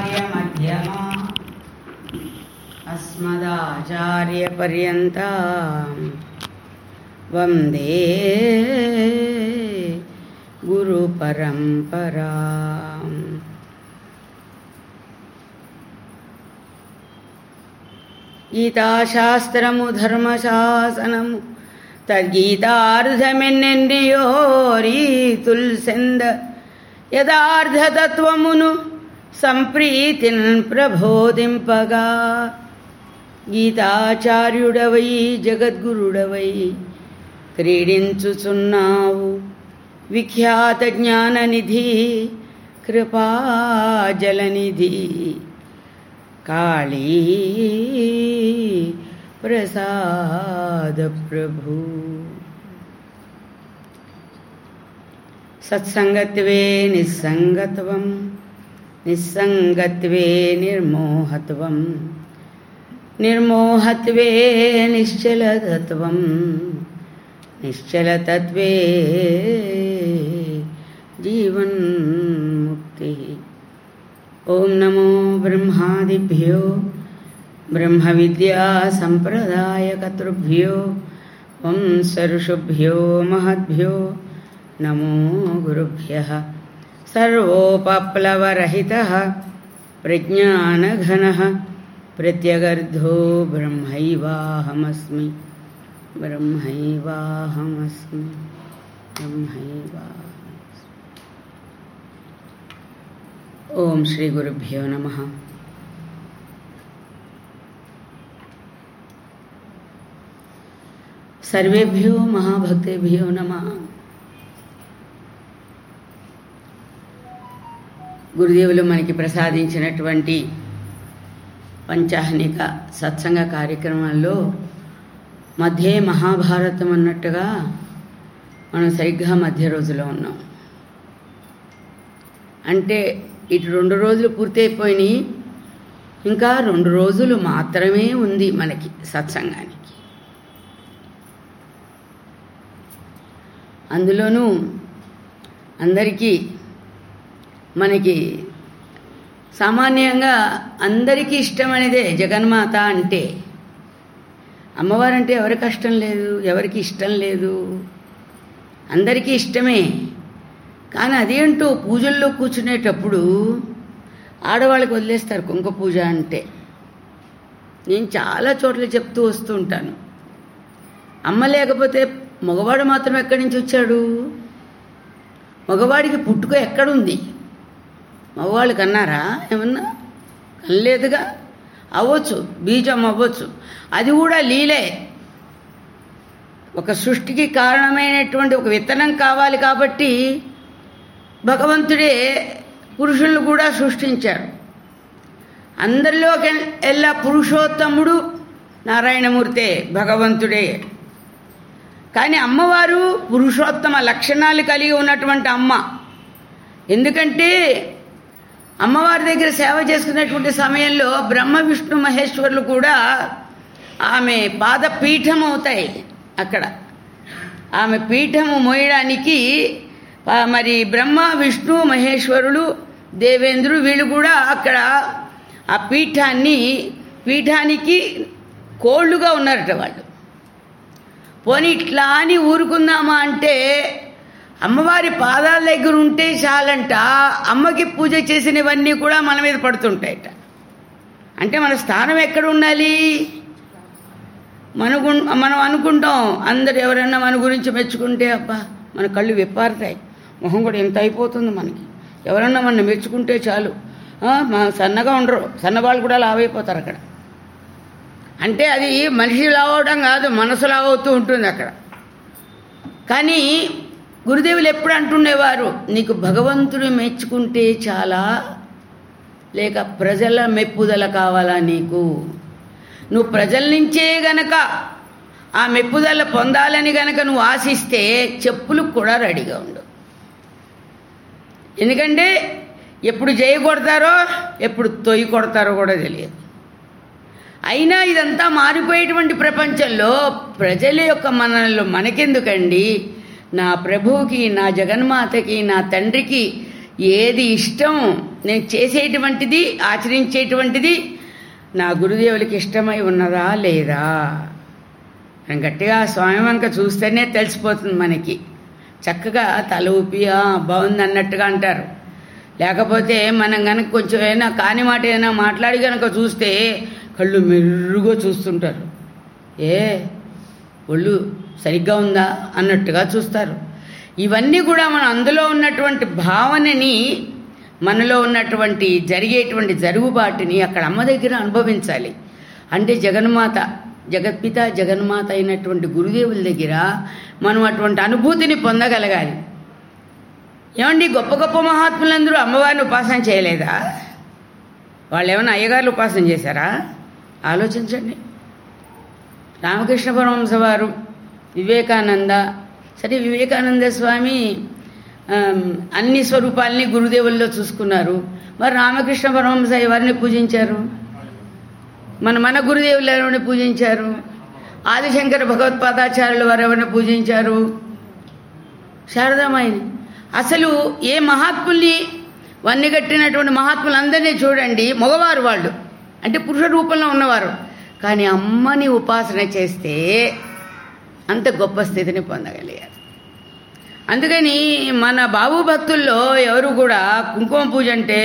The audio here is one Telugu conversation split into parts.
శంకరాచార్యమధ్యమా అస్మదాచార్యపర్యంతా వందే గురుపరంపరా గీతాశాస్త్రము ధర్మశాసనము తద్గీతార్థమెన్నెన్నయో రీతుల్ సెంద యథార్థతత్వమును సంప్రీతిన్ ప్రబోధింపగా గీతాచార్యుడవై జగద్గురుడవై క్రీడించుచున్నావు విఖ్యాత జ్ఞాననిధి కృపాజలనిధి కాళీ ప్రసాద ప్రభు సత్సంగత్వే నిస్సంగత్వం నిస్సంగత్వే నిర్మోహత్వం నిర్మోహత్వే నిశ్చలతత్వం నిశ్చలతత్వే జీవన్ముక్తి ఓం నమో బ్రహ్మాదిభ్యో బ్రహ్మ విద్యా సంప్రదాయకర్తృభ్యో వంశఋషుభ్యో మహద్భ్యో నమో గురుభ్య సర్వోపప్లవరహిత ప్రజ్ఞానఘన ప్రత్యగర్ధో బ్రహ్మైవాహమస్మి బ్రహ్మైవాహమస్మి బ్రహ్మైవా ఓం శ్రీ గురుభ్యో నమ సర్వేభ్యో మహాభక్తేభ్యో నమ గురుదేవులు మనకి ప్రసాదించినటువంటి పంచాహ్నిక సత్సంగ కార్యక్రమాల్లో మధ్యే మహాభారతం అన్నట్టుగా మనం సరిగ్గా మధ్య రోజులో ఉన్నాం అంటే ఇటు రెండు రోజులు పూర్తయిపోయినాయి ఇంకా రెండు రోజులు మాత్రమే ఉంది మనకి సత్సంగానికి అందులోనూ అందరికీ మనకి సామాన్యంగా అందరికీ ఇష్టమనేదే జగన్మాత అంటే అమ్మవారంటే ఎవరికి కష్టం లేదు ఎవరికి ఇష్టం లేదు అందరికీ ఇష్టమే కానీ అదేంటో పూజల్లో కూర్చునేటప్పుడు ఆడవాళ్ళకి వదిలేస్తారు కుంక పూజ అంటే నేను చాలా చోట్ల చెప్తూ వస్తూ ఉంటాను అమ్మ లేకపోతే మగవాడు మాత్రం ఎక్కడి నుంచి వచ్చాడు మగవాడికి పుట్టుక ఎక్కడుంది మగవాళ్ళు కన్నారా ఏమన్నా కనలేదుగా అవ్వచ్చు బీజం అవ్వచ్చు అది కూడా లీలే ఒక సృష్టికి కారణమైనటువంటి ఒక విత్తనం కావాలి కాబట్టి భగవంతుడే పురుషులను కూడా సృష్టించాడు అందరిలో ఎల్లా పురుషోత్తముడు నారాయణమూర్తే భగవంతుడే కానీ అమ్మవారు పురుషోత్తమ లక్షణాలు కలిగి ఉన్నటువంటి అమ్మ ఎందుకంటే అమ్మవారి దగ్గర సేవ చేసుకునేటువంటి సమయంలో బ్రహ్మ విష్ణు మహేశ్వరులు కూడా ఆమె పాదపీఠం అవుతాయి అక్కడ ఆమె పీఠము మోయడానికి మరి బ్రహ్మ విష్ణు మహేశ్వరులు దేవేంద్రుడు వీళ్ళు కూడా అక్కడ ఆ పీఠాన్ని పీఠానికి కోళ్ళుగా ఉన్నారట వాళ్ళు పోనీ ఇట్లా అని ఊరుకుందామా అంటే అమ్మవారి పాదాల దగ్గర ఉంటే చాలంట అమ్మకి పూజ చేసినవన్నీ కూడా మన మీద పడుతుంటాయట అంటే మన స్థానం ఎక్కడ ఉండాలి మనకు మనం అనుకుంటాం అందరు ఎవరైనా మన గురించి మెచ్చుకుంటే అబ్బా మన కళ్ళు విప్పారుతాయి మొహం కూడా ఎంత అయిపోతుంది మనకి ఎవరన్నా మన మెచ్చుకుంటే చాలు మా సన్నగా ఉండరు సన్నవాళ్ళు కూడా లావైపోతారు అక్కడ అంటే అది మనిషి లావడం కాదు మనసు లావవుతూ ఉంటుంది అక్కడ కానీ గురుదేవులు ఎప్పుడు అంటుండేవారు నీకు భగవంతుడు మెచ్చుకుంటే చాలా లేక ప్రజల మెప్పుదల కావాలా నీకు నువ్వు ప్రజల నుంచే గనక ఆ మెప్పుదల పొందాలని గనక నువ్వు ఆశిస్తే చెప్పులు కూడా రెడీగా ఉండు ఎందుకంటే ఎప్పుడు చేయి కొడతారో ఎప్పుడు తొయ్యి కొడతారో కూడా తెలియదు అయినా ఇదంతా మారిపోయేటువంటి ప్రపంచంలో ప్రజల యొక్క మనలో మనకెందుకండి నా ప్రభువుకి నా జగన్మాతకి నా తండ్రికి ఏది ఇష్టం నేను చేసేటువంటిది ఆచరించేటువంటిది నా గురుదేవులకి ఇష్టమై ఉన్నదా లేదా మనం గట్టిగా స్వామి వంక చూస్తేనే తెలిసిపోతుంది మనకి చక్కగా తల ఊపి "ఆ, బాగుంది అన్నట్టుగా అంటారు లేకపోతే మనం కనుక కొంచెం ఏమైనా కాని మాట ఏదైనా మాట్లాడి కనుక చూస్తే కళ్ళు మెరుగ్గా చూస్తుంటారు ఏ ఒళ్ళు సరిగ్గా ఉందా అన్నట్టుగా చూస్తారు ఇవన్నీ కూడా మనం అందులో ఉన్నటువంటి భావనని మనలో ఉన్నటువంటి జరిగేటువంటి జరుగుబాటుని అక్కడ అమ్మ దగ్గర అనుభవించాలి అంటే జగన్మాత జగత్పిత జగన్మాత అయినటువంటి గురుదేవుల దగ్గర మనం అటువంటి అనుభూతిని పొందగలగాలి ఏమండి గొప్ప గొప్ప మహాత్ములందరూ అమ్మవారిని ఉపాసన చేయలేదా వాళ్ళు ఏమైనా అయ్యగారులు ఉపాసన చేశారా ఆలోచించండి రామకృష్ణ పరమహంస వారు వివేకానంద సరే వివేకానంద స్వామి ఆమ్, అన్ని స్వరూపాలని గురుదేవుల్లో చూసుకున్నారు మరి రామకృష్ణ పరమహంస ఎవరిని పూజించారు మన మన గురుదేవులు ఎవరిని పూజించారు ఆదిశంకర భగవత్పాదాచార్యులు వారు ఎవరిని పూజించారు శారదామాయిని అసలు ఏ మహాత్ముల్ని వన్నెగట్టినటువంటి మహాత్ములందరినీ చూడండి మగవారు వాళ్ళు అంటే పురుష రూపంలో ఉన్నవారు కానీ అమ్మని ఉపాసన చేస్తే అంత గొప్ప స్థితిని పొందగలిగారు అందుకని మన బాబు భక్తుల్లో ఎవరు కూడా కుంకుమ పూజ అంటే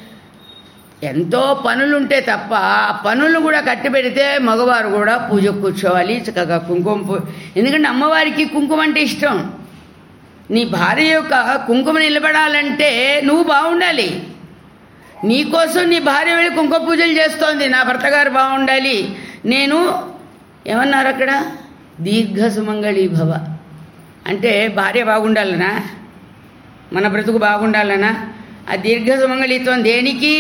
ఎంతో పనులుంటే తప్ప ఆ పనులు కూడా కట్టిపెడితే మగవారు కూడా పూజ కూర్చోవాలి చక్కగా కుంకుమ పూ ఎందుకంటే అమ్మవారికి కుంకుమ అంటే ఇష్టం నీ భార్య యొక్క కుంకుమ నిలబడాలంటే నువ్వు బాగుండాలి నీకోసం నీ భార్య వెళ్ళి కుంకుమ పూజలు చేస్తోంది నా భర్త గారు బాగుండాలి నేను ఏమన్నారు అక్కడ దీర్ఘ సుమంగళి భవ అంటే భార్య బాగుండాలనా మన బ్రతుకు బాగుండాలనా ఆ దీర్ఘ సుమంగళిత్వం దేనికి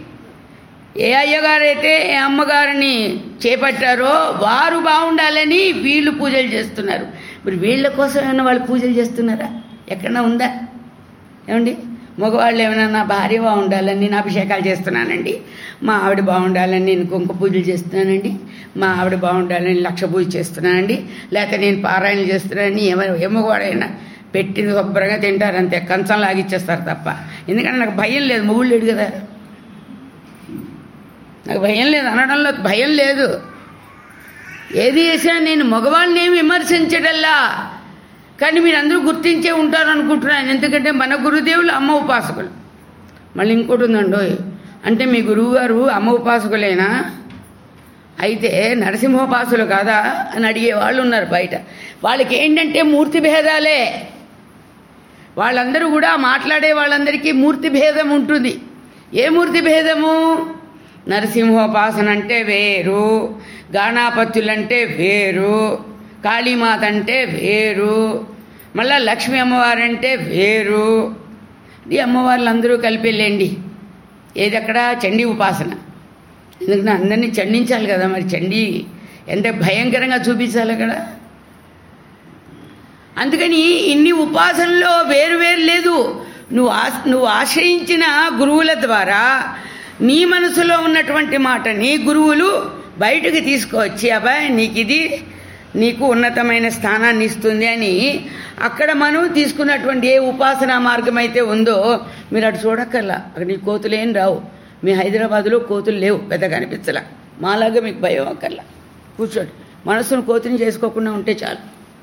ఏ అయ్యగారైతే ఏ అమ్మగారిని చేపట్టారో వారు బాగుండాలని వీళ్ళు పూజలు చేస్తున్నారు మరి వీళ్ళ కోసం ఏమైనా వాళ్ళు పూజలు చేస్తున్నారా ఎక్కడన్నా ఉందా ఏమండి మగవాళ్ళు ఏమైనా నా భార్య బాగుండాలని నేను అభిషేకాలు చేస్తున్నానండి మా ఆవిడ బాగుండాలని నేను కుంక పూజలు చేస్తున్నానండి మా ఆవిడ బాగుండాలని లక్ష పూజ చేస్తున్నానండి లేకపోతే నేను పారాయణలు చేస్తున్నానని ఏమో ఏ మగవాడైనా పెట్టింది శుభ్రంగా తింటారు అంతే కంచం లాగిచ్చేస్తారు తప్ప ఎందుకంటే నాకు భయం లేదు మొగుడు లేడు కదా నాకు భయం లేదు అనడంలో భయం లేదు ఏది చేసినా నేను మగవాళ్ళని ఏమి విమర్శించడల్లా కానీ మీరు అందరూ గుర్తించే ఉంటారు అనుకుంటున్నాను ఎందుకంటే మన గురుదేవులు అమ్మ ఉపాసకులు మళ్ళీ ఇంకోటి ఉందండో అంటే మీ గురువు గారు అమ్మ ఉపాసకులేనా అయితే నరసింహోపాసులు కాదా అని అడిగే వాళ్ళు ఉన్నారు బయట వాళ్ళకి ఏంటంటే మూర్తి భేదాలే వాళ్ళందరూ కూడా మాట్లాడే వాళ్ళందరికీ మూర్తి భేదం ఉంటుంది ఏ మూర్తి భేదము నరసింహోపాసన అంటే వేరు గాణాపత్యులంటే వేరు కాళీమాత అంటే వేరు మళ్ళా లక్ష్మీ అమ్మవారంటే వేరు ఈ అమ్మవార్లందరూ కలిపి వెళ్ళండి ఏది అక్కడ చండీ ఉపాసన ఎందుకంటే అందరినీ చండించాలి కదా మరి చండీ ఎంత భయంకరంగా చూపించాలి అక్కడ అందుకని ఇన్ని ఉపాసనలో వేరు వేరు లేదు నువ్వు ఆశ నువ్వు ఆశ్రయించిన గురువుల ద్వారా నీ మనసులో ఉన్నటువంటి మాటని గురువులు బయటకు తీసుకువచ్చి అబ్బాయి నీకు ఇది నీకు ఉన్నతమైన స్థానాన్ని ఇస్తుంది అని అక్కడ మనం తీసుకున్నటువంటి ఏ ఉపాసనా మార్గం అయితే ఉందో మీరు అటు చూడక్కర్లా అక్కడ నీ కోతులేం రావు మీ హైదరాబాద్లో కోతులు లేవు పెద్దగా అనిపించలా మాలాగా మీకు భయం అక్కర్లా కూర్చోండి మనసును కోతిని చేసుకోకుండా ఉంటే చాలు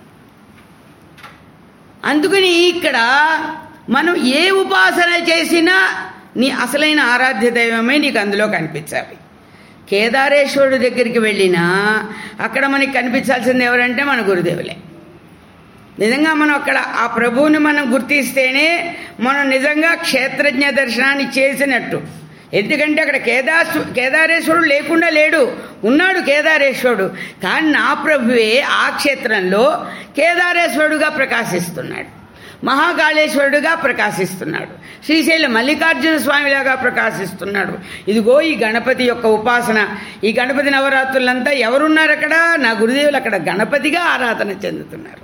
అందుకని ఇక్కడ మనం ఏ ఉపాసన చేసినా నీ అసలైన ఆరాధ్య దైవమే నీకు అందులో కనిపించాలి కేదారేశ్వరుడు దగ్గరికి వెళ్ళినా అక్కడ మనకి కనిపించాల్సింది ఎవరంటే మన గురుదేవులే నిజంగా మనం అక్కడ ఆ ప్రభువుని మనం గుర్తిస్తేనే మనం నిజంగా క్షేత్రజ్ఞ దర్శనాన్ని చేసినట్టు ఎందుకంటే అక్కడ కేదాస్ కేదారేశ్వరుడు లేకుండా లేడు ఉన్నాడు కేదారేశ్వరుడు కానీ నా ప్రభువే ఆ క్షేత్రంలో కేదారేశ్వరుడుగా ప్రకాశిస్తున్నాడు మహాకాళేశ్వరుడుగా ప్రకాశిస్తున్నాడు శ్రీశైల మల్లికార్జున స్వామిలాగా ప్రకాశిస్తున్నాడు ఇదిగో ఈ గణపతి యొక్క ఉపాసన ఈ గణపతి నవరాత్రులంతా ఎవరున్నారు అక్కడ నా గురుదేవులు అక్కడ గణపతిగా ఆరాధన చెందుతున్నారు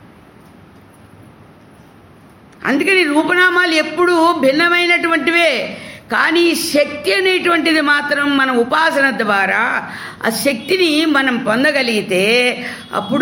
అందుకని రూపనామాలు ఎప్పుడూ భిన్నమైనటువంటివే కానీ శక్తి అనేటువంటిది మాత్రం మన ఉపాసన ద్వారా ఆ శక్తిని మనం పొందగలిగితే అప్పుడు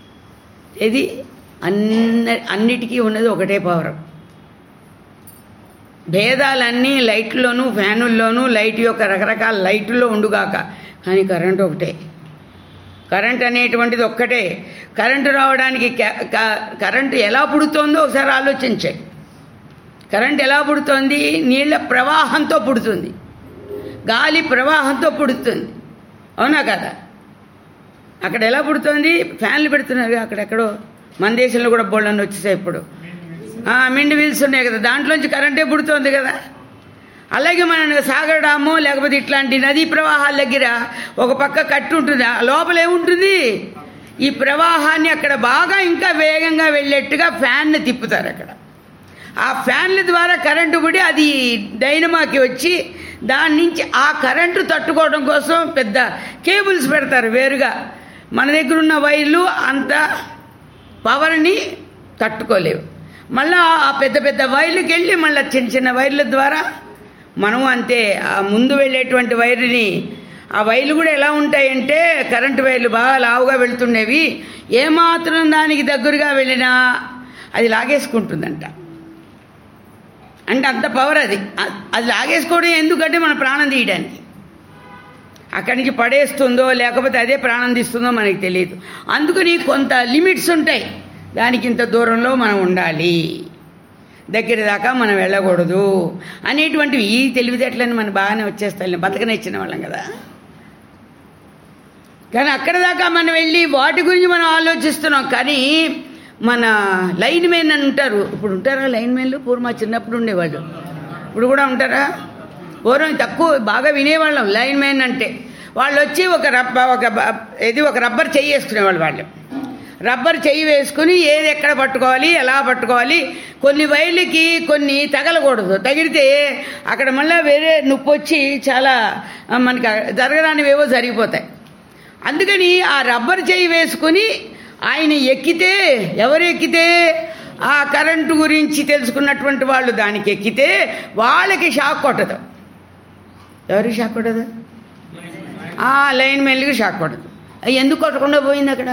ఇది అన్న అన్నిటికీ ఉన్నది ఒకటే పవర్ భేదాలన్నీ లైట్లోనూ ఫ్యానుల్లోనూ లైట్ యొక్క రకరకాల లైట్లో ఉండుగాక కానీ కరెంట్ ఒకటే కరెంట్ అనేటువంటిది ఒక్కటే కరెంటు రావడానికి క- క- కరెంటు ఎలా పుడుతోందో ఒకసారి ఆలోచించే కరెంట్ ఎలా పుడుతోంది నీళ్ళ ప్రవాహంతో పుడుతుంది గాలి ప్రవాహంతో పుడుతుంది అవునా కదా అక్కడ ఎలా పుడుతోంది ఫ్యాన్లు పెడుతున్నారు అక్కడెక్కడో మన దేశంలో కూడా బోళ్ళని వచ్చేసాయి ఇప్పుడు ఆ, మిండి వీల్స్ ఉన్నాయి కదా దాంట్లోంచి కరెంటే పుడుతోంది కదా అలాగే మన సాగర్ డాము లేకపోతే ఇట్లాంటి నదీ ప్రవాహాల దగ్గర ఒక పక్క కట్టు ఉంటుంది ఆ లోపల ఏముంటుంది ఈ ప్రవాహాన్ని అక్కడ బాగా ఇంకా వేగంగా వెళ్ళేట్టుగా ఫ్యాన్ని తిప్పుతారు అక్కడ ఆ ఫ్యాన్ల ద్వారా కరెంటు పడి అది డైనమాకి వచ్చి దాని నుంచి ఆ కరెంటు తట్టుకోవడం కోసం పెద్ద కేబుల్స్ పెడతారు వేరుగా మన దగ్గర ఉన్న వైర్లు అంత పవర్ని తట్టుకోలేవు మళ్ళా ఆ పెద్ద పెద్ద వైర్లకు వెళ్ళి మళ్ళీ చిన్న చిన్న వైర్ల ద్వారా మనం అంతే ఆ ముందు వెళ్ళేటువంటి వైర్ని ఆ వైర్లు కూడా ఎలా ఉంటాయంటే కరెంటు వైర్లు బాగా లావుగా వెళ్తుండేవి ఏమాత్రం దానికి దగ్గరగా వెళ్ళినా అది లాగేసుకుంటుందంట అంటే అంత పవర్ అది అ- అది లాగేసుకోవడం ఎందుకంటే మన ప్రాణం తీయడానికి అక్కడి నుంచి పడేస్తుందో లేకపోతే అదే ప్రాణం తీస్తుందో మనకి తెలియదు అందుకని కొంత లిమిట్స్ ఉంటాయి దానికి ఇంత దూరంలో మనం ఉండాలి దగ్గర దాకా మనం వెళ్ళకూడదు అనేటువంటివి ఈ తెలివితేటలని మనం బాగానే వచ్చేస్తాయి బతకనిచ్చిన వాళ్ళం కదా కానీ అక్కడ దాకా మనం వెళ్ళి వాటి గురించి మనం ఆలోచిస్తున్నాం కానీ మన లైన్ మెన్ అని ఉంటారు ఇప్పుడు ఉంటారా లైన్ మెన్లు పూర్వ మా చిన్నప్పుడు ఉండేవాళ్ళు ఇప్పుడు కూడా ఉంటారా పూర్వం తక్కువ బాగా వినేవాళ్ళం లైన్ మెన్ అంటే వాళ్ళు వచ్చి ఒక రబ్బ ఒక బ- ఇది ఒక రబ్బర్ చెయ్యి వేసుకునేవాళ్ళు వాళ్ళు రబ్బర్ చెయ్యి వేసుకుని ఏది ఎక్కడ పట్టుకోవాలి ఎలా పట్టుకోవాలి కొన్ని వైర్లకి కొన్ని తగలకూడదు తగిలితే అక్కడ మళ్ళీ వేరే నొప్పి వచ్చి చాలా ఆ, మనకి జరగడానివేవో జరిగిపోతాయి అందుకని ఆ రబ్బర్ చేయి వేసుకుని ఆయన ఎక్కితే ఎవరు ఎక్కితే ఆ కరెంటు గురించి తెలుసుకున్నటువంటి వాళ్ళు దానికి ఎక్కితే వాళ్ళకి షాక్ కొట్టదు ఎవరికి షాక్ కొట్టదు ఆ లైన్ మెల్లికి షాక్ కొట్టదు అది ఎందుకు కొట్టకుండా పోయింది అక్కడ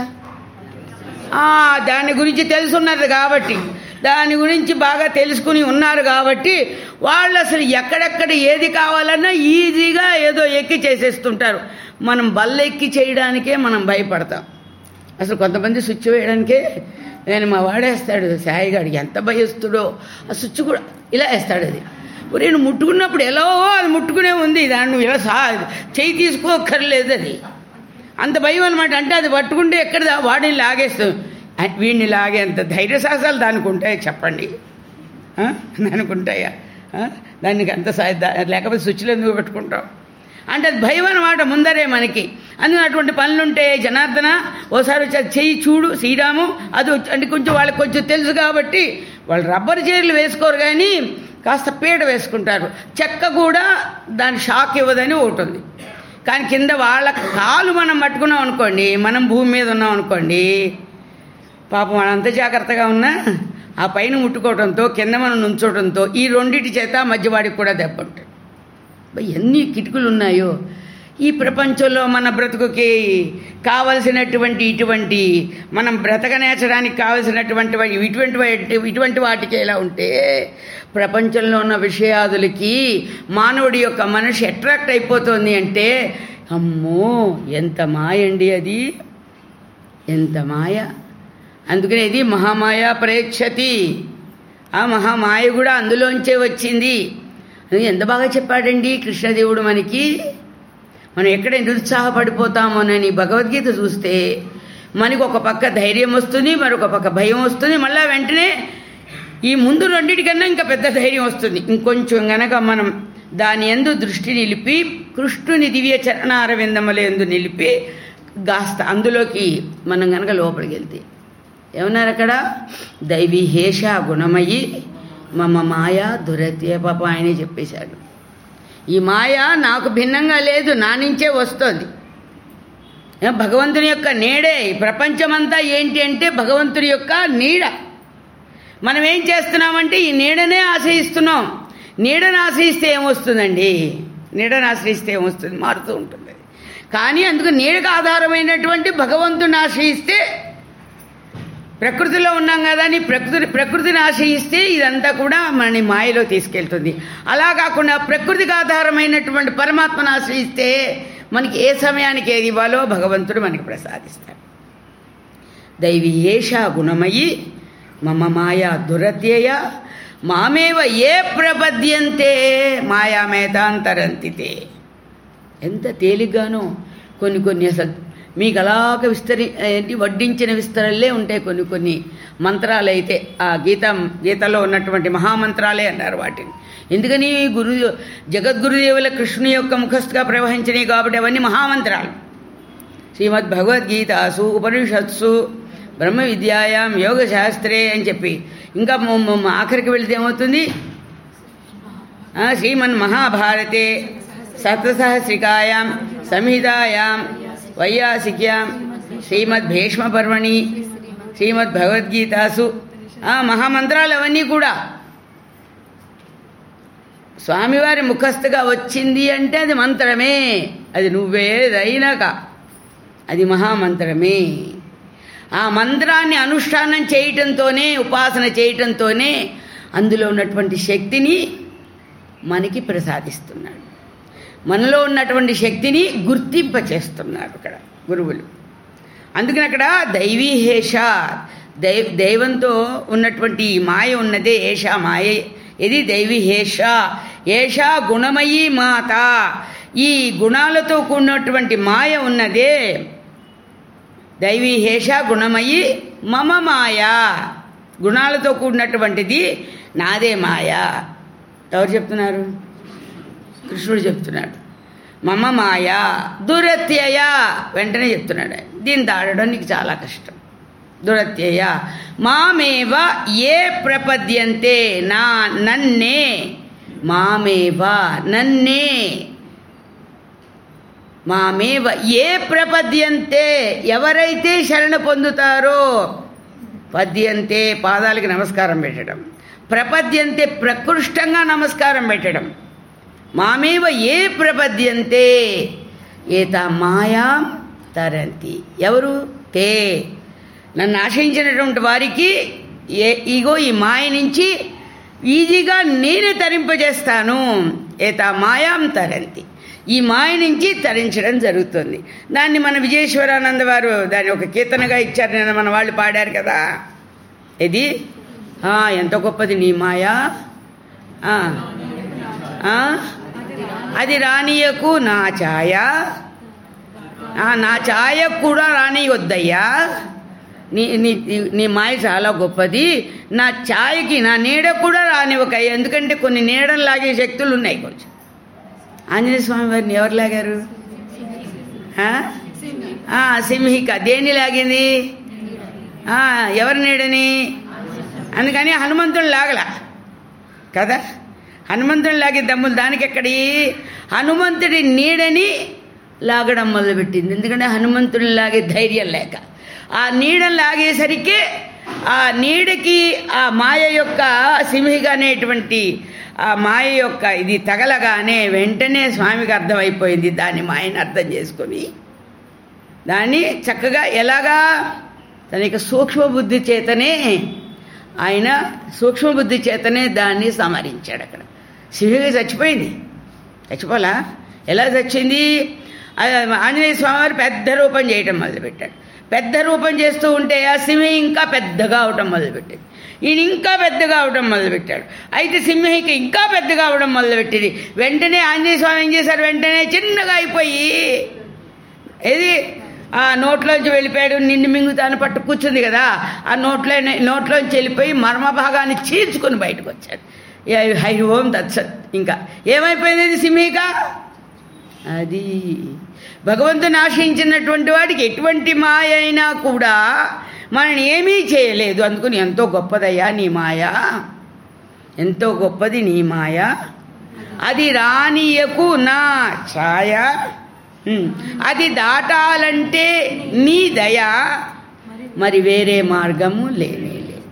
ఆ, దాని గురించి తెలుసున్నది కాబట్టి దాని గురించి బాగా తెలుసుకుని ఉన్నారు కాబట్టి వాళ్ళు అసలు ఎక్కడెక్కడ ఏది కావాలన్నా ఈజీగా ఏదో ఎక్కి చేసేస్తుంటారు మనం బల్ల ఎక్కి చేయడానికే మనం భయపడతాం అసలు కొంతమంది స్విచ్ వేయడానికే నేను మా వాడేస్తాడు సాయిగాడు ఎంత భయస్తుడో ఆ స్విచ్ కూడా ఇలా వేస్తాడు అది నేను ముట్టుకున్నప్పుడు ఎలా అది ముట్టుకునే ఉంది దాన్ని నువ్వు ఇలా సా చెయ్యి తీసుకోక్కర్లేదు అది అంత భయం అనమాట అంటే అది పట్టుకుంటే ఎక్కడ దా- వాడిని లాగేస్తుంది ఆ, వీడిని లాగేంత ధైర్య సాహసాలు దానికి ఉంటాయా చెప్పండి ఆ? దానికి ఉంటాయా ఆ? దానికి అంత సా- దా- లేకపోతే స్విచ్లు ఎందుకు పెట్టుకుంటాం అంటే అది భయం అనమాట ముందరే మనకి అందులో అటువంటి పనులుంటే జనార్దన ఓసారి వచ్చి అది చెయ్యి చూడు శ్రీరాము అది వచ్చి- అంటే కొంచెం వాళ్ళకి కొంచెం తెలుసు కాబట్టి వాళ్ళు రబ్బర్ చీరలు వేసుకోరు కానీ కాస్త పీట వేసుకుంటారు చెక్క కూడా దాని షాక్ ఇవ్వదని ఒకటి ఉంది కానీ కింద వాళ్ళ కాలు మనం పట్టుకున్నాం అనుకోండి మనం భూమి మీద ఉన్నాం అనుకోండి పాపం అంత జాగ్రత్తగా ఉన్నా ఆ పైన ముట్టుకోవడంతో కింద మనం నుంచోవడంతో ఈ రెండింటి చేత మధ్యవాడికి కూడా దెబ్బ ఉంటుంది బై, ఎన్ని కిటుకులు ఉన్నాయో ఈ ప్రపంచంలో మన బ్రతుకుకి కావలసినటువంటి ఇటువంటి మనం బ్రతకనేచడానికి కావలసినటువంటి వా- ఇటువంటి వాటి- ఇటువంటి వాటికి ఎలా ఉంటే ప్రపంచంలో ఉన్న విషయాదులకి మానవుడి యొక్క మనసు అట్రాక్ట్ అయిపోతుంది అంటే అమ్మో ఎంత మాయ అండి అది ఎంత మాయ అందుకనే ఇది మహామాయ ప్రేక్షతి ఆ మహామాయ కూడా అందులోంచే వచ్చింది అది ఎంత బాగా చెప్పాడండి కృష్ణదేవుడు మనకి మనం ఎక్కడ నిరుత్సాహపడిపోతామోనని భగవద్గీత చూస్తే మనకి ఒక పక్క ధైర్యం వస్తుంది మరొక పక్క భయం వస్తుంది మళ్ళా వెంటనే ఈ ముందు రెండింటికన్నా ఇంకా పెద్ద ధైర్యం వస్తుంది ఇంకొంచెం గనక మనం దాని ఎందు దృష్టి నిలిపి కృష్ణుని దివ్య చరణారవిందముల ఎందు నిలిపి కాస్త అందులోకి మనం గనక లోపలికి వెళ్తే ఏమన్నారు అక్కడ దైవీ హేష గుణమయి మమ మాయా దురత్య పాప ఆయనే చెప్పేశాడు ఈ మాయ నాకు భిన్నంగా లేదు నా నుంచే వస్తుంది ఏ, భగవంతుని యొక్క నీడే ఈ ప్రపంచమంతా ఏంటి అంటే భగవంతుని యొక్క నీడ మనం ఏం చేస్తున్నామంటే ఈ నీడనే ఆశ్రయిస్తున్నాం నీడను ఆశ్రయిస్తే ఏమొస్తుందండి నీడను ఆశ్రయిస్తే ఏమొస్తుంది మారుతూ ఉంటుంది కానీ అందుకు నీడకు ఆధారమైనటువంటి భగవంతుని ఆశ్రయిస్తే ప్రకృతిలో ఉన్నాం కదా అని ప్రకృతి ప్రకృతిని ఆశ్రయిస్తే ఇదంతా కూడా మనని మాయలో తీసుకెళ్తుంది అలా కాకుండా ప్రకృతికి ఆధారమైనటువంటి పరమాత్మను ఆశ్రయిస్తే మనకి ఏ సమయానికి ఏది ఇవ్వాలో భగవంతుడు మనకి ప్రసాదిస్తాడు దైవీ ఏషా గుణమయి మమ మాయా దురత్యయ మామేవ ఏ ప్రపద్యంతే మాయామేతాంతరంతితే ఎంత తేలిగ్గానో కొన్ని కొన్ని అసలు మీకు అలాగ విస్తరి ఏంటి వడ్డించిన విస్తరల్లే ఉంటాయి కొన్ని కొన్ని మంత్రాలు అయితే ఆ గీత గీతలో ఉన్నటువంటి మహామంత్రాలే అన్నారు వాటిని ఎందుకని గురు జగద్గురుదేవుల కృష్ణుని యొక్క ముఖస్థుగా ప్రవహించినాయి కాబట్టి అవన్నీ మహామంత్రాలు శ్రీమద్ భగవద్గీతాసు ఉపనిషత్సు బ్రహ్మ విద్యాయాం యోగ శాస్త్రే అని చెప్పి ఇంకా మ- మ- ఆఖరికి వెళితే ఏమవుతుంది ఆ, శ్రీమన్ మహాభారతే సప్తసహస్రికాయాం సంహితాయాం వైయాసిక్యాం శ్రీమద్ భీష్మ పర్వణి శ్రీమద్ భగవద్గీతాసు ఆ మహామంత్రాలు అవన్నీ కూడా స్వామివారి ముఖస్థుగా వచ్చింది అంటే అది మంత్రమే అది నువ్వేదైనాక అది మహామంత్రమే ఆ మంత్రాన్ని అనుష్ఠానం చేయటంతోనే ఉపాసన చేయటంతోనే అందులో ఉన్నటువంటి శక్తిని మనకి ప్రసాదిస్తున్నాడు మనలో ఉన్నటువంటి శక్తిని గుర్తింపచేస్తున్నారు ఇక్కడ గురువులు అందుకని అక్కడ దైవీ హేష దై దైవంతో ఉన్నటువంటి ఈ మాయ ఉన్నదే ఏష మాయ ఇది దైవీ హేష ఏష గుణమయీ మాత ఈ గుణాలతో కూడినటువంటి మాయ ఉన్నదే దైవీ హేష గుణమయి మమ మాయ గుణాలతో కూడినటువంటిది నాదే మాయ ఎవరు చెప్తున్నారు కృష్ణుడు చెప్తున్నాడు మమ మాయ దురత్యయ వెంటనే చెప్తున్నాడు ఆయన. దీన్ని దాడడం నీకు చాలా కష్టం దురత్యయ మామేవ ఏ ప్రపద్యంతే నా నన్నే మామేవ నన్నే మామేవ ఏ ప్రపద్యంతే ఎవరైతే శరణ పొందుతారో పద్యంతే పాదాలకి నమస్కారం పెట్టడం ప్రపద్యంతే ప్రకృష్టంగా నమస్కారం పెట్టడం మామేవ ఏ ప్రపద్యంతే ఏత మాయాం తరంతి ఎవరు తే నన్ను ఆశ్రయించినటువంటి వారికి ఏ ఇగో ఈ మాయ నుంచి ఈజీగా నేనే తరింపజేస్తాను ఏత మాయాం తరంతి ఈ మాయ నుంచి తరించడం జరుగుతుంది దాన్ని మన విజయేశ్వరానంద వారు దాన్ని ఒక కీర్తనగా ఇచ్చారు నిన్న మన వాళ్ళు పాడారు కదా ఇది ఆ, ఎంత గొప్పది నీ మాయ ఆ, ఆ, అది రానియకు నా ఛాయ ఆ, నా ఛాయ కూడా రానియొద్దయ్యా నీ నీ నీ- నీ మాయ చాలా గొప్పది నా ఛాయకి నా నీడ కూడా రానివ్వకయ్యా ఎందుకంటే కొన్ని నీడలు లాగే శక్తులు ఉన్నాయి కొంచెం ఆంజనేయ స్వామి వారిని ఎవరు లాగారు ఆ? ఆ, సింహిక దేన్ని లాగింది ఆ, ఎవరి నీడని అందుకని హనుమంతుడు లాగలా కదా హనుమంతుడు లాగే దమ్ములు దానికి ఎక్కడి హనుమంతుడి నీడని లాగడం మొదలుపెట్టింది ఎందుకంటే హనుమంతుడిని లాగే ధైర్యం లేక ఆ నీడని లాగేసరికి ఆ నీడకి ఆ మాయ యొక్క సింహిక అనేటువంటి ఆ మాయ యొక్క ఇది తగలగానే వెంటనే స్వామికి అర్థమైపోయింది దాని మాయని అర్థం చేసుకొని దాన్ని చక్కగా ఎలాగా తన యొక్క సూక్ష్మ బుద్ధి చేతనే ఆయన సూక్ష్మ బుద్ధి చేతనే దాన్ని సమరించాడు అక్కడ శివుగా చచ్చిపోయింది చచ్చిపోలా ఎలా చచ్చింది ఆ ఆంజనేయ స్వామి వారు పెద్ద రూపం చేయటం మొదలుపెట్టాడు పెద్ద రూపం చేస్తూ ఉంటే ఆ సింహి ఇంకా పెద్దగా అవటం మొదలుపెట్టింది ఈయన ఇంకా పెద్దగా అవటం మొదలుపెట్టాడు అయితే సింహికి ఇంకా పెద్దగా అవడం మొదలుపెట్టింది వెంటనే ఆంజనేయ స్వామి ఏం చేశారు వెంటనే చిన్నగా అయిపోయి ఏది ఆ నోట్లోంచి వెళ్ళిపోయాడు నిన్ను మింగుతాను పట్టు కూర్చుంది కదా ఆ నోట్లో నోట్లోంచి వెళ్ళిపోయి మర్మ భాగాన్ని చీల్చుకొని బయటకు వచ్చాడు ఏ హై ఓం తత్సత్ ఇంకా ఏమైపోయింది ఇది సింహిక అది భగవంతుని ఆశ్రయించినటువంటి వాడికి ఎటువంటి మాయ అయినా కూడా మనని ఏమీ చేయలేదు అందుకని ఎంతో గొప్పదయ్యా నీ మాయ ఎంతో గొప్పది నీ మాయ అది రానియకు నా ఛాయ ఉమ్, అది దాటాలంటే నీ దయ మరి వేరే మార్గము లేనే లేదు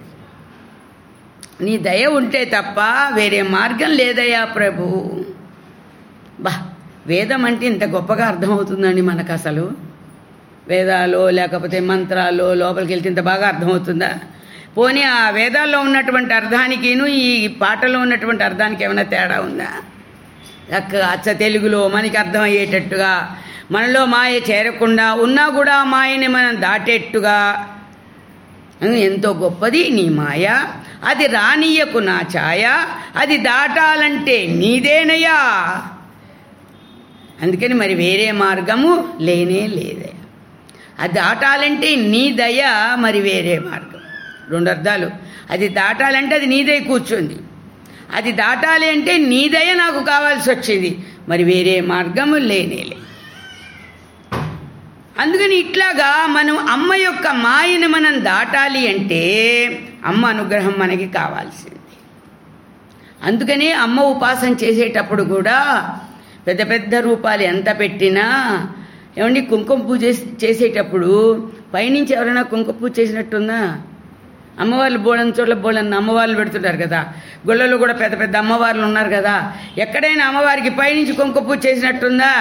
నీ దయ ఉంటే తప్ప వేరే మార్గం లేదయ్యా ప్రభు బా వేదం అంటే ఇంత గొప్పగా అర్థమవుతుందండి మనకు అసలు వేదాలు లేకపోతే మంత్రాలు లోపలికి వెళ్తే ఇంత బాగా అర్థమవుతుందా పోనీ ఆ వేదాల్లో ఉన్నటువంటి అర్థానికిను ఈ పాటలో ఉన్నటువంటి అర్థానికి ఏమైనా తేడా ఉందా చక్క అచ్చ తెలుగులో మనకి అర్థమయ్యేటట్టుగా మనలో మాయ చేరకుండా ఉన్నా కూడా ఆ మాయని మనం దాటేట్టుగా ఎంతో గొప్పది నీ మాయ అది రానియకు నా ఛాయ అది దాటాలంటే నీదేనయ్యా అందుకని మరి వేరే మార్గము లేనే లేదే అది దాటాలంటే నీ దయ మరి వేరే మార్గం రెండు అర్థాలు అది దాటాలంటే అది నీ దయ కూర్చుంది అది దాటాలి అంటే నీ దయ నాకు కావాల్సి వచ్చింది మరి వేరే మార్గము లేనే లే అందుకని ఇట్లాగా మనం అమ్మ యొక్క మాయను మనం దాటాలి అంటే అమ్మ అనుగ్రహం మనకి కావాల్సింది అందుకని అమ్మ ఉపాసన చేసేటప్పుడు కూడా పెద్ద పెద్ద రూపాలు ఎంత పెట్టినా ఏమండి కుంకుమ పూజ చేసేటప్పుడు పైనుంచి ఎవరైనా కుంకుమ పూజ చేసినట్టుందా అమ్మవార్లు బోళని చోట్ల బోళని అమ్మవార్లు పెడుతుంటారు కదా గుళ్ళలో కూడా పెద్ద పెద్ద అమ్మవార్లు ఉన్నారు కదా ఎక్కడైనా అమ్మవారికి పైనుంచి కుంకుమ పూజ చేసినట్టుందా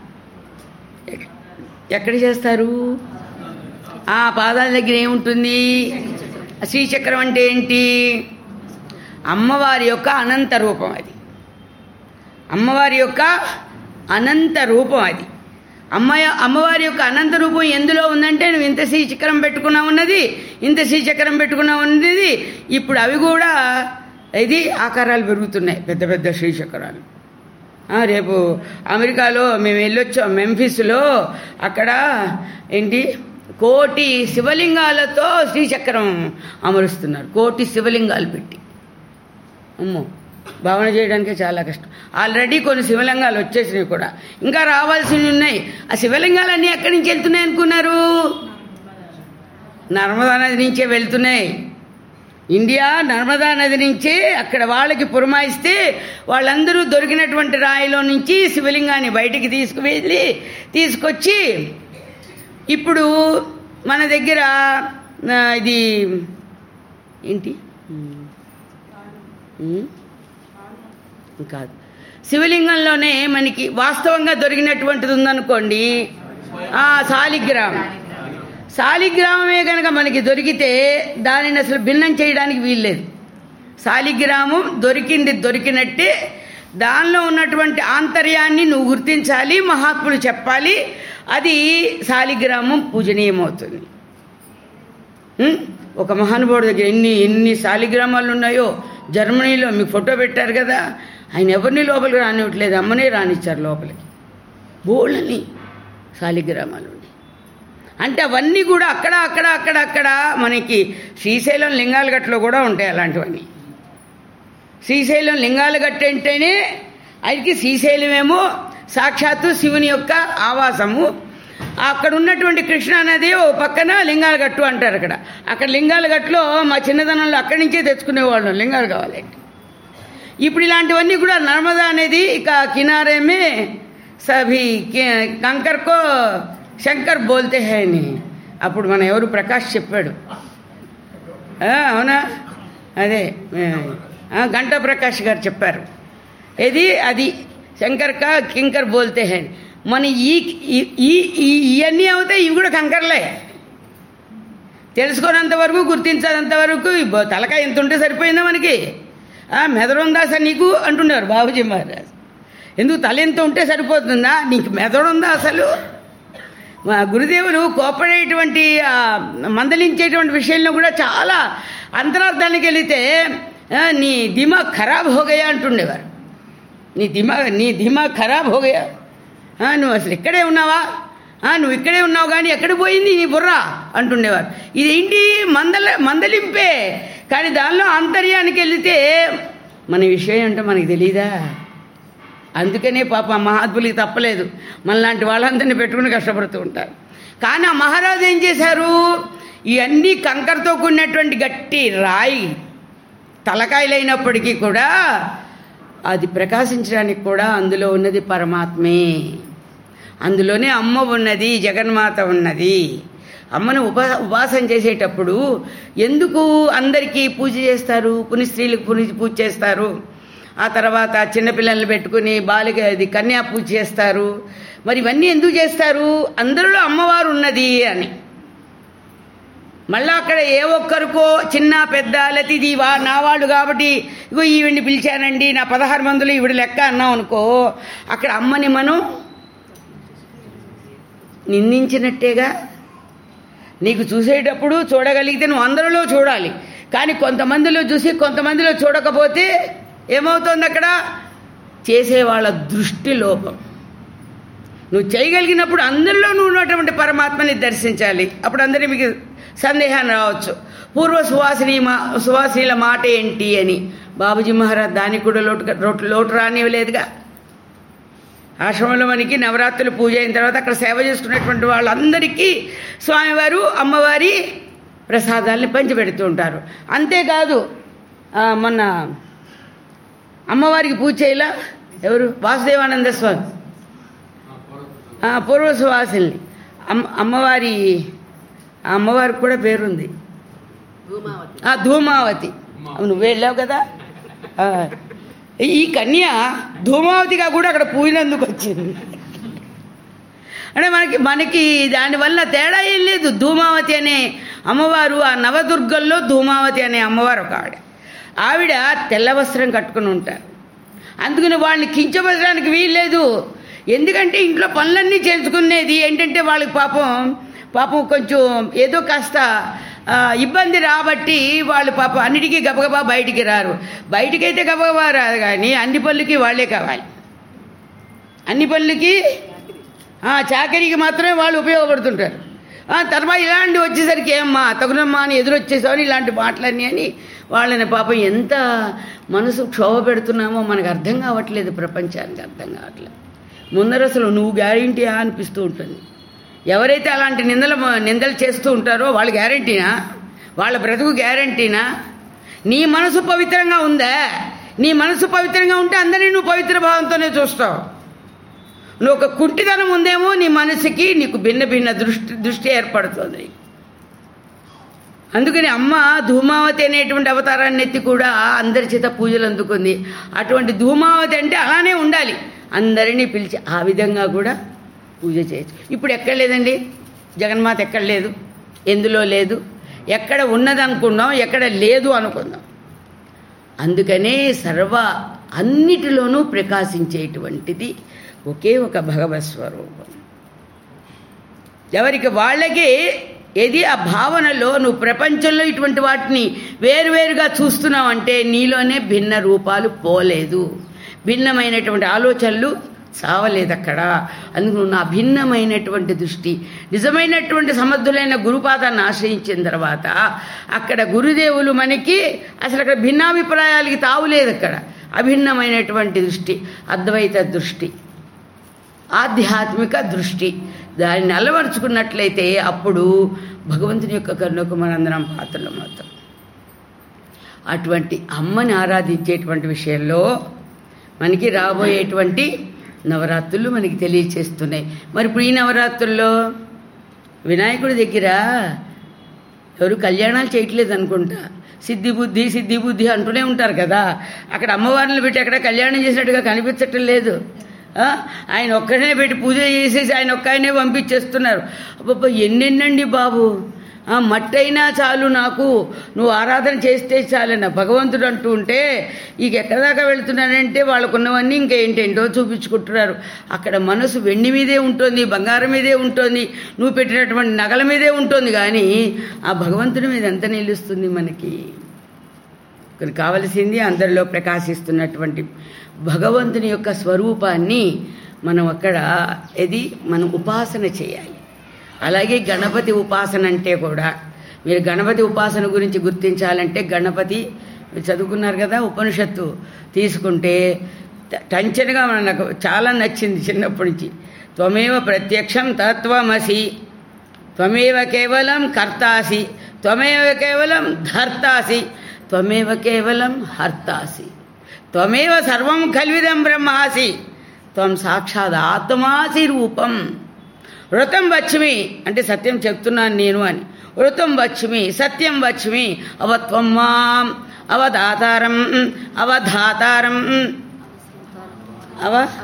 ఎక్కడ చేస్తారు ఆ పాదాల దగ్గర ఏముంటుంది శ్రీచక్రం అంటే ఏంటి అమ్మవారి యొక్క అనంత రూపం అది అమ్మవారి యొక్క అనంత రూపం అది అమ్మయ అమ్మవారి యొక్క అనంత రూపం ఎందులో ఉందంటే నువ్వు ఇంత శ్రీచక్రం పెట్టుకున్నా ఉన్నది ఇంత శ్రీచక్రం పెట్టుకున్నా ఉన్నది ఇప్పుడు అవి కూడా ఇది ఆకారాలు పెరుగుతున్నాయి పెద్ద పెద్ద శ్రీచక్రాలు ఆ, రేపు అమెరికాలో మేము వెళ్ళొచ్చాం మెంఫిస్లో అక్కడ ఏంటి కోటి శివలింగాలతో శ్రీచక్రం అమరుస్తున్నారు కోటి శివలింగాలు పెట్టి అమ్మో భావన చేయడానికే చాలా కష్టం ఆల్రెడీ కొన్ని శివలింగాలు వచ్చేసినాయి కూడా ఇంకా రావాల్సినవి ఉన్నాయి ఆ శివలింగాలన్నీ ఎక్కడి నుంచి వెళ్తున్నాయి అనుకున్నారు నర్మదా నది నుంచే వెళ్తున్నాయి ఇండియా నర్మదా నది నుంచి అక్కడ వాళ్ళకి పురమాయిస్తే వాళ్ళందరూ దొరికినటువంటి రాయిలో నుంచి శివలింగాన్ని బయటికి తీసుకువెళ్ళి తీసుకొచ్చి ఇప్పుడు మన దగ్గర ఆ, ఇది ఏంటి ఉమ్. కాదు శివలింగంలోనే మనకి వాస్తవంగా దొరికినటువంటిది ఉందనుకోండి ఆ సాలిగ్రామం సాలిగ్రామమే కనుక మనకి దొరికితే దానిని అసలు భిన్నం చేయడానికి వీల్లేదు సాలిగ్రామం దొరికింది దొరికినట్టే దానిలో ఉన్నటువంటి ఆంతర్యాన్ని నువ్వు గుర్తించాలి మహాత్ములు చెప్పాలి అది సాలిగ్రామం పూజనీయమవుతుంది ఉం? ఒక మహానుభావుడి దగ్గర ఎన్ని ఎన్ని శాలిగ్రామాలు ఉన్నాయో జర్మనీలో మీకు ఫోటో పెట్టారు కదా ఆయన ఎవరిని లోపలికి రానివ్వట్లేదు అమ్మనే రానిచ్చారు లోపలికి బోళ్ళని శాలిగ్రామాలు ఉన్నాయి అంటే అవన్నీ కూడా అక్కడ అక్కడ అక్కడ అక్కడ మనకి శ్రీశైలం లింగాలగట్లో కూడా ఉంటాయి అలాంటివన్నీ శ్రీశైలం లింగాలగట్ట అంటేనే ఆయనకి శ్రీశైలమేమో సాక్షాత్తు శివుని యొక్క ఆవాసము అక్కడ ఉన్నటువంటి కృష్ణా నది ఓ పక్కన లింగాల గట్టు అంటారు అక్కడ అక్కడ లింగాల గట్టులో మా చిన్నతనంలో అక్కడి నుంచే తెచ్చుకునేవాళ్ళం లింగాలు కావాలంటే ఇప్పుడు ఇలాంటివన్నీ కూడా నర్మదా అనేది ఇక కినారేమే సభి కి- కంకర్కో శంకర్ బోల్తే హై అని అప్పుడు మన ఎవరు ప్రకాష్ చెప్పాడు ఆ, అవునా అదే ఆ, గంటా ప్రకాష్ గారు చెప్పారు ఏది అది శంకర్ కా కింకర్ బోల్తే హై అని. మన ఈ ఈ- ఈ ఈ- ఇవన్నీ అవుతాయి ఇవి కూడా కంకర్లే తెలుసుకోనంత వరకు గుర్తించనంత వరకు ఈ బ- తలకాయ ఎంత ఉంటే సరిపోయిందా మనకి ఆ, మెదడు ఉందా సార్ నీకు అంటున్నారు బాబుజీ మహారాజ్ ఎందుకు తల ఎంత ఉంటే సరిపోతుందా నీకు మెదడు ఉందా అసలు మా గురుదేవులు కోపడేటువంటి ఆ, మందలించేటువంటి విషయంలో కూడా చాలా అంతరార్థానికి వెళితే ఆ, నీ దిమాగ్ ఖరాబ్ హోగయా అంటుండేవారు నీ దిమాగ్ నీ దిమాగ్ ఖరాబ్ హోగయా ఆ, నువ్వు అసలు ఇక్కడే ఉన్నావా ఆ, నువ్వు ఇక్కడే ఉన్నావు కానీ ఎక్కడ పోయింది నీ బుర్ర అంటుండేవారు ఇదేంటి మందల మందలింపే కానీ దానిలో ఆంతర్యానికి వెళితే మన విషయం అంటే మనకి తెలీదా అందుకనే పాప మహాత్ములకి తప్పలేదు మనలాంటి వాళ్ళందరినీ పెట్టుకుని కష్టపడుతూ ఉంటారు కానీ ఆ మహారాజు ఏం చేశారు ఇవన్నీ కంకరతో కూడినటువంటి గట్టి రాయి తలకాయలైనప్పటికీ కూడా అది ప్రకాశించడానికి కూడా అందులో ఉన్నది పరమాత్మే అందులోనే అమ్మ ఉన్నది జగన్మాత ఉన్నది అమ్మను ఉపా ఉపాసన చేసేటప్పుడు ఎందుకు అందరికీ పూజ చేస్తారు పుని స్త్రీలకు పుని పూజ చేస్తారు ఆ తర్వాత చిన్నపిల్లల్ని పెట్టుకుని బాలిక ఇది కన్యా పూజ చేస్తారు మరి ఇవన్నీ ఎందుకు చేస్తారు అందరిలో అమ్మవారు ఉన్నది అని మళ్ళా అక్కడ ఏ ఒక్కరికో చిన్న పెద్ద లేకపోతే ఇది వా నా వాళ్ళు కాబట్టి ఇగో ఈవిడ్ని పిలిచానండి నా పదహారు మందులు ఈవిడ లెక్క అన్నాం అనుకో అక్కడ అమ్మని మనం నిందించినట్టేగా నీకు చూసేటప్పుడు చూడగలిగితే నువ్వు అందరిలో చూడాలి కానీ కొంతమందిలో చూసి కొంతమందిలో చూడకపోతే ఏమవుతుంది అక్కడ చేసేవాళ్ళ దృష్టి లోపం నువ్వు చేయగలిగినప్పుడు అందరిలో నువ్వు ఉన్నటువంటి పరమాత్మని దర్శించాలి అప్పుడు అందరి మీకు సందేహాన్ని రావచ్చు పూర్వ సువాసిని మా సువాసినిల మాట ఏంటి అని బాబుజీ మహారాజ్ దానికి కూడా లోటు లోటు లోటు రానివ్వలేదుగా ఆశ్రమంలో మనకి నవరాత్రులు పూజ అయిన తర్వాత అక్కడ సేవ చేసుకునేటువంటి వాళ్ళందరికీ స్వామివారు అమ్మవారి ప్రసాదాల్ని పంచిపెడుతూ ఉంటారు అంతేకాదు ఆ, మొన్న అమ్మవారికి పూజ చేయలా ఎవరు వాసుదేవానంద స్వామి ఆ, పూర్వ సువాసిని అమ్మ అమ్మవారి ఆ అమ్మవారికి కూడా పేరుంది ధూమావతి ఆ ధూమావతి అవును, నువ్వు వెళ్ళావు కదా ఆ, ఈ కన్య ధూమావతిగా కూడా అక్కడ పూజినందుకు వచ్చింది అంటే మనకి మనకి దానివల్ల తేడా ఏం లేదు ధూమావతి అనే అమ్మవారు ఆ నవదుర్గల్లో ధూమావతి అనే అమ్మవారు ఒక ఆవిడ ఆవిడ తెల్ల వస్త్రం కట్టుకుని ఉంటారు అందుకని వాళ్ళని కించపరచడానికి వీల్లేదు ఎందుకంటే ఇంట్లో పనులన్నీ చేసుకునేది ఏంటంటే వాళ్ళకి పాపం పాపం కొంచెం ఏదో కాస్త ఆ, ఇబ్బంది రాబట్టి వాళ్ళు పాపం అన్నిటికీ గబగబా బయటికి రారు బయటికైతే గబగబా రాదు కానీ అన్ని పనులకి వాళ్ళే కావాలి అన్ని పనులకి ఆ, చాకరీకి మాత్రమే వాళ్ళు ఉపయోగపడుతుంటారు ఆ, తర్వాత ఇలాంటి వచ్చేసరికి ఏమ్మా తగునమ్మా అని ఎదురొచ్చేసామని ఇలాంటి మాటలన్నీ అని వాళ్ళని పాపం ఎంత మనసు క్షోభ పెడుతున్నామో మనకు అర్థం కావట్లేదు ప్రపంచానికి అర్థం కావట్లేదు ముందర అసలు నువ్వు గ్యారంటీయా అనిపిస్తూ ఉంటుంది ఎవరైతే అలాంటి నిందలు నిందలు చేస్తూ ఉంటారో వాళ్ళు గ్యారంటీనా వాళ్ళ బ్రతుకు గ్యారంటీనా నీ మనసు పవిత్రంగా ఉందా నీ మనసు పవిత్రంగా ఉంటే అందరినీ నువ్వు పవిత్ర భావంతోనే చూస్తావు నువ్వు ఒక కుంటితనం ఉందేమో నీ మనసుకి నీకు భిన్న భిన్న దృష్టి దృష్టి ఏర్పడుతుంది అందుకని అమ్మ ధూమావతి అనేటువంటి అవతారాన్ని ఎత్తి కూడా అందరి చేత పూజలు అందుకుంది అటువంటి ధూమావతి అంటే అలానే ఉండాలి అందరినీ పిలిచి ఆ విధంగా కూడా పూజ చేయొచ్చు ఇప్పుడు ఎక్కడ లేదండి జగన్మాత ఎక్కడ లేదు ఎందులో లేదు ఎక్కడ ఉన్నదనుకున్నాం ఎక్కడ లేదు అనుకుందాం అందుకనే సర్వ అన్నిటిలోనూ ప్రకాశించేటువంటిది ఒకే ఒక భగవత్ స్వరూపం ఎవరికి వాళ్ళకి ఏది ఆ భావనలో నువ్వు ప్రపంచంలో ఇటువంటి వాటిని వేరువేరుగా చూస్తున్నావు అంటే నీలోనే భిన్న రూపాలు పోలేదు భిన్నమైనటువంటి ఆలోచనలు చావలేదు అక్కడ అందుకు నువ్వు నా భిన్నమైనటువంటి దృష్టి నిజమైనటువంటి సమర్థులైన గురుపాదాన్ని ఆశ్రయించిన తర్వాత అక్కడ గురుదేవులు మనకి అసలు అక్కడ భిన్నాభిప్రాయాలకి తావులేదు అక్కడ అభిన్నమైనటువంటి దృష్టి అద్వైత దృష్టి ఆధ్యాత్మిక దృష్టి దాన్ని అలవరుచుకున్నట్లయితే అప్పుడు భగవంతుని యొక్క కరుణకు మనందరం పాత్రలం అవుతాం అటువంటి అమ్మని ఆరాధించేటువంటి విషయంలో మనకి రాబోయేటువంటి నవరాత్రులు మనకి తెలియచేస్తున్నాయి మరి ఇప్పుడు ఈ నవరాత్రుల్లో వినాయకుడి దగ్గర ఎవరు కళ్యాణాలు చేయట్లేదు అనుకుంటా సిద్ధి బుద్ధి సిద్ధి బుద్ధి అంటూనే ఉంటారు కదా అక్కడ అమ్మవారిని పెట్టి అక్కడ కళ్యాణం చేసినట్టుగా కనిపించటం లేదు ఆ? ఆయన ఒక్కడనే పెట్టి పూజ చేసేసి ఆయన ఒక్కనే పంపించేస్తున్నారు అబ్బబ్బా ఎన్నెన్నండి బాబు ఆ మట్టి అయినా చాలు నాకు నువ్వు ఆరాధన చేస్తే చాలన్న భగవంతుడు అంటూ ఉంటే ఇక ఎక్కడి దాకా వెళ్తున్నానంటే వాళ్ళకున్నవన్నీ ఇంకా ఏంటేంటో చూపించుకుంటున్నారు అక్కడ మనసు వెండి మీదే ఉంటుంది బంగారం మీదే ఉంటుంది నువ్వు పెట్టినటువంటి నగల మీదే ఉంటుంది కానీ ఆ భగవంతుడి మీద ఎంత నిలుస్తుంది మనకి ఇక్కడ కావలసింది అందరిలో ప్రకాశిస్తున్నటువంటి భగవంతుని యొక్క స్వరూపాన్ని మనం అక్కడ ఇది మనం ఉపాసన చేయాలి అలాగే గణపతి ఉపాసన అంటే కూడా మీరు గణపతి ఉపాసన గురించి గుర్తించాలంటే గణపతి మీరు చదువుకున్నారు కదా ఉపనిషత్తు తీసుకుంటే ట- టంచనగా మన నాకు చాలా నచ్చింది చిన్నప్పటి నుంచి త్వమేవ ప్రత్యక్షం తత్వమసి త్వమేవ కేవలం కర్తాసి త్వమేవ కేవలం ధర్తాసి త్వమేవ కేవలం హర్తాసి త్వమేవ సర్వం కల్విదం బ్రహ్మాసి త్వం సాక్షాత్ ఆత్మాసి రూపం వృతం వచ్చమి అంటే సత్యం చెప్తున్నాను నేను అని వృతం వచ్చమి సత్యం వచ్చమి అవత్వం మాం అవధాతారం అవధాతారం అవ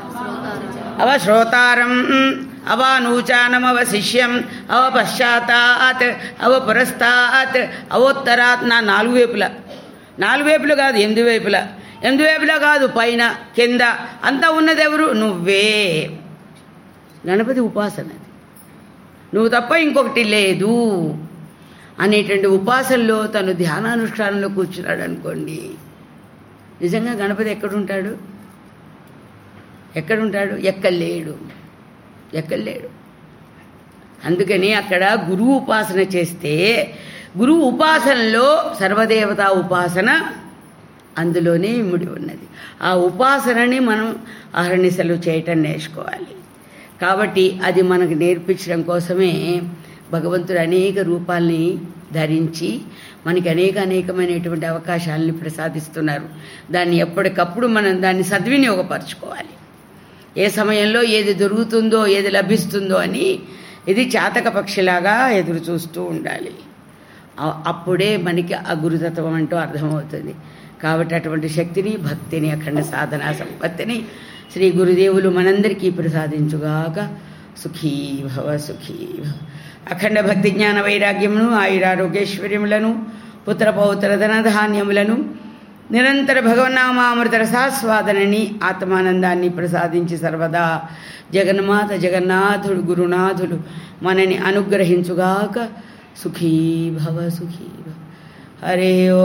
అవశ్రోతారం అవానూచానమవ శిష్యం అవ పశ్చాత్తాత్ అవ పురస్తాత్ అవోత్తరాత్ నా నాలుగు వైపులా నాలుగు వైపులు కాదు ఎనిమిది వైపులా ఎనిమిది వైపులా కాదు పైన కింద అంతా ఉన్నది ఎవరు నువ్వే గణపతి ఉపాసన అది. నువ్వు తప్ప ఇంకొకటి లేదు అనేటువంటి ఉపాసనలో తను ధ్యానానుష్ఠానంలో కూర్చున్నాడు అనుకోండి నిజంగా గణపతి ఎక్కడుంటాడు ఎక్కడుంటాడు ఎక్కలేడు ఎక్కలేడు అందుకని అక్కడ గురువు ఉపాసన చేస్తే గురువు ఉపాసనలో సర్వదేవతా ఉపాసన అందులోనే ఇముడి ఉన్నది ఆ ఉపాసనని మనం అహర్నిశలు చేయటం నేర్చుకోవాలి కాబట్టి అది మనకు నేర్పించడం కోసమే భగవంతుడు అనేక రూపాల్ని ధరించి మనకి అనేక అనేకమైనటువంటి అవకాశాలని ప్రసాదిస్తున్నారు దాన్ని ఎప్పటికప్పుడు మనం దాన్ని సద్వినియోగపరచుకోవాలి ఏ సమయంలో ఏది దొరుకుతుందో ఏది లభిస్తుందో అని ఇది చాతక పక్షిలాగా ఎదురు చూస్తూ ఉండాలి అ- అప్పుడే మనకి ఆ గురుతత్వం అంటూ అర్థమవుతుంది కాబట్టి అటువంటి శక్తిని భక్తిని అఖండ సాధన సంపత్తిని శ్రీ గురుదేవులు మనందరికీ ప్రసాదించుగాక సుఖీ భవ సుఖీ భవ అఖండ భక్తి జ్ఞాన వైరాగ్యమును ఆయురారోగ్యేశ్వర్యములను పుత్ర పౌత్ర ధనధాన్యములను నిరంతర భగవన్నామామృత రసాస్వాదనని ఆత్మానందాన్ని ప్రసాదించి సర్వదా జగన్మాత జగన్నాథుడు గురునాథుడు మనని అనుగ్రహించుగాక సుఖీ భవ సుఖీ భవ హరే ఓ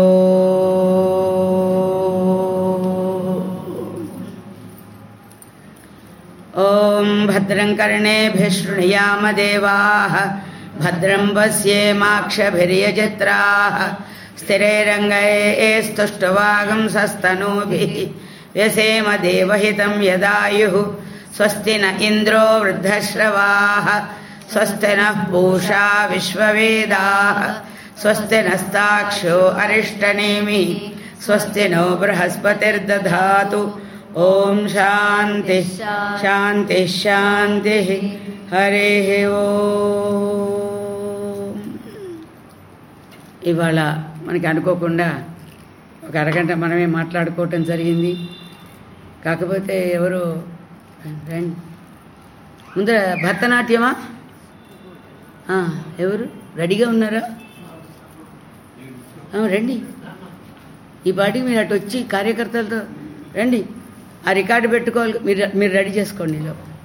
ॐ भद्रं कर्णेभिः शृणुयामदेवाः भद्रं पश्येमाक्षभिर्यजत्राः स्थिरैरङ्गैस्तुष्टवागंसस्तनूभिः व्यसेम देवहितं यदायुः स्वस्ति न इन्द्रो वृद्धश्रवाः स्वस्ति नः पूषा विश्ववेदाः स्वस्ति नस्ताक्षो अरिष्टनेमिः स्वस्ति नो बृहस्पतिर्दधातु ॐ शान्तिः శాంతి శాంతి హరే ఓ ఇవాళ మనకి అనుకోకుండా ఒక అరగంట మనమే మాట్లాడుకోవటం జరిగింది కాకపోతే ఎవరు రండి ముందర భరతనాట్యమా ఆ, ఎవరు రెడీగా ఉన్నారా ఆ, రండి ఈ పాటికి మీరు అటు వచ్చి కార్యకర్తలతో రండి ఆ రికార్డు పెట్టుకోవాలి మీరు మీరు రెడీ చేసుకోండి ఈలోపు.